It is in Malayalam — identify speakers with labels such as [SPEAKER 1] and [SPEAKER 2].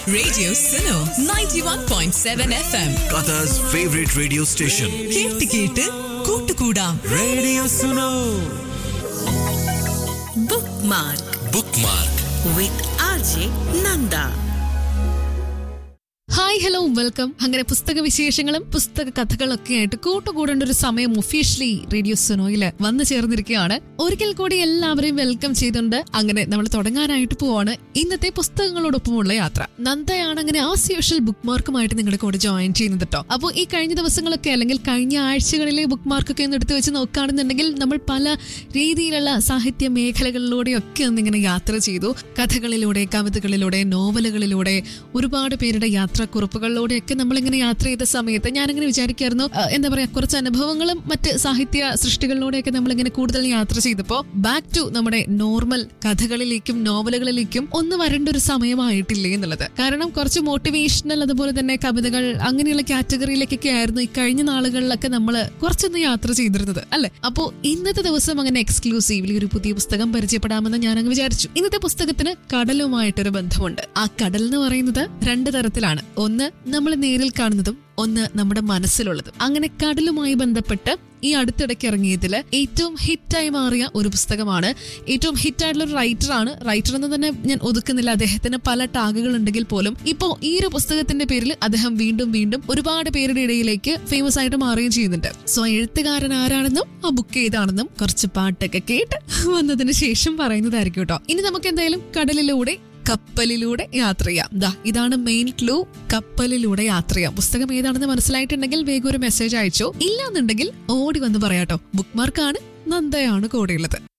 [SPEAKER 1] Radio Suno 91.7 FM.
[SPEAKER 2] Qatar's favorite radio station.
[SPEAKER 1] കേട്ട് കേട്ട് കൂട്ടുകൂടാം
[SPEAKER 2] Radio Suno.
[SPEAKER 3] bookmark
[SPEAKER 2] Bookmark.
[SPEAKER 3] with RJ Nanda.
[SPEAKER 4] Hi hello welcome അങ്ങനെ പുസ്തക വിശേഷങ്ങളും പുസ്തക കഥകളൊക്കെ ആയിട്ട് കൂട്ടുകൂടേണ്ട ഒരു സമയം ഒഫീഷ്യലി റേഡിയോ സുനോയില് വന്നു ചേർന്നിരിക്കുകയാണ് ഒരിക്കൽ കൂടി എല്ലാവരെയും വെൽക്കം ചെയ്തുകൊണ്ട് അങ്ങനെ നമ്മൾ തുടങ്ങാനായിട്ട് പോവാണ് ഇന്നത്തെ പുസ്തകങ്ങളോടൊപ്പമുള്ള യാത്ര നന്ദയാണ് അങ്ങനെ ആസ് യൂഷ്വൽ ബുക്ക് മാർക്കുമായിട്ട് നിങ്ങളുടെ കൂടെ ജോയിൻ ചെയ്യുന്നത് കേട്ടോ അപ്പോൾ ഈ കഴിഞ്ഞ ദിവസങ്ങളൊക്കെ അല്ലെങ്കിൽ കഴിഞ്ഞ ആഴ്ചകളിലെ ബുക്ക് മാർക്കൊക്കെ ഒന്ന് എടുത്തു വെച്ച് നോക്കുകയാണെന്നുണ്ടെങ്കിൽ നമ്മൾ പല രീതിയിലുള്ള സാഹിത്യ മേഖലകളിലൂടെയൊക്കെ ഒന്നിങ്ങനെ യാത്ര ചെയ്തു കഥകളിലൂടെ കവിതകളിലൂടെ നോവലുകളിലൂടെ ഒരുപാട് പേരുടെ യാത്രാക്കുറിപ്പുകളിലൂടെയൊക്കെ നമ്മളിങ്ങനെ യാത്ര ചെയ്ത സമയത്ത് ഞാനിങ്ങനെ വിചാരിക്കായിരുന്നു ആ, എന്താ പറയാ കുറച്ച് അനുഭവങ്ങളും മറ്റ് സാഹിത്യ സൃഷ്ടികളിലൂടെയൊക്കെ നമ്മളിങ്ങനെ കൂടുതൽ യാത്ര ചെയ്തപ്പോൾ ബാക്ക് ടു നമ്മുടെ നോർമൽ കഥകളിലേക്കും നോവലുകളിലേക്കും ഒന്ന് വരേണ്ട ഒരു സമയമായിട്ടില്ലേ എന്നുള്ളത് കാരണം കുറച്ച് മോട്ടിവേഷണൽ അതുപോലെ തന്നെ കവിതകൾ അങ്ങനെയുള്ള കാറ്റഗറിയിലേക്കൊക്കെ ആയിരുന്നു ഈ കഴിഞ്ഞ നാളുകളിലൊക്കെ നമ്മൾ കുറച്ചൊന്ന് യാത്ര ചെയ്തിരുന്നത് അല്ലെ അപ്പോ ഇന്നത്തെ ദിവസം അങ്ങനെ എക്സ്ക്ലൂസീവ്ലി ഒരു പുതിയ പുസ്തകം പരിചയപ്പെടാമെന്ന് ഞാൻ അങ്ങ് വിചാരിച്ചു ഇന്നത്തെ പുസ്തകത്തിന് കടലുമായിട്ടൊരു ബന്ധമുണ്ട് ആ കടൽ എന്ന് പറയുന്നത് രണ്ട് തരത്തിലാണ് ഒന്ന് നമ്മൾ നേരിൽ കാണുന്നതും ഒന്ന് നമ്മുടെ മനസ്സിലുള്ളതും അങ്ങനെ കടലുമായി ബന്ധപ്പെട്ട് ഈ അടുത്തിടയ്ക്ക് ഇറങ്ങിയതില് ഏറ്റവും ഹിറ്റായി മാറിയ ഒരു പുസ്തകമാണ് ഏറ്റവും ഹിറ്റായിട്ടുള്ള ഒരു റൈറ്ററാണ് റൈറ്റർ എന്ന് തന്നെ ഞാൻ ഒതുക്കുന്നില്ല അദ്ദേഹത്തിന് പല ടാഗുകൾ ഉണ്ടെങ്കിൽ പോലും ഇപ്പോ ഈ ഒരു പുസ്തകത്തിന്റെ പേരിൽ അദ്ദേഹം വീണ്ടും വീണ്ടും ഒരുപാട് പേരുടെ ഇടയിലേക്ക് ഫേമസ് ആയിട്ട് മാറുകയും ചെയ്യുന്നുണ്ട് സോ എഴുത്തുകാരൻ ആരാണെന്നും ആ ബുക്ക് ഏതാണെന്നും കുറച്ച് പാട്ടൊക്കെ കേട്ട് വന്നതിന് ശേഷം പറയുന്നതായിരിക്കും കേട്ടോ ഇനി നമുക്ക് എന്തായാലും കടലിലൂടെ കപ്പലിലൂടെ യാത്ര ചെയ്യാം ദാ ഇതാണ് മെയിൻ ക്ലൂ കപ്പലിലൂടെ യാത്ര ചെയ്യാം പുസ്തകം ഏതാണെന്ന് മനസ്സിലായിട്ടുണ്ടെങ്കിൽ വേഗം ഒരു മെസ്സേജ് അയച്ചോ ഇല്ലാന്നുണ്ടെങ്കിൽ ഓടി വന്ന് പറയാട്ടോ ബുക്ക് മാർക്കാണ് നന്ദയാണ് കൂടെയുള്ളത്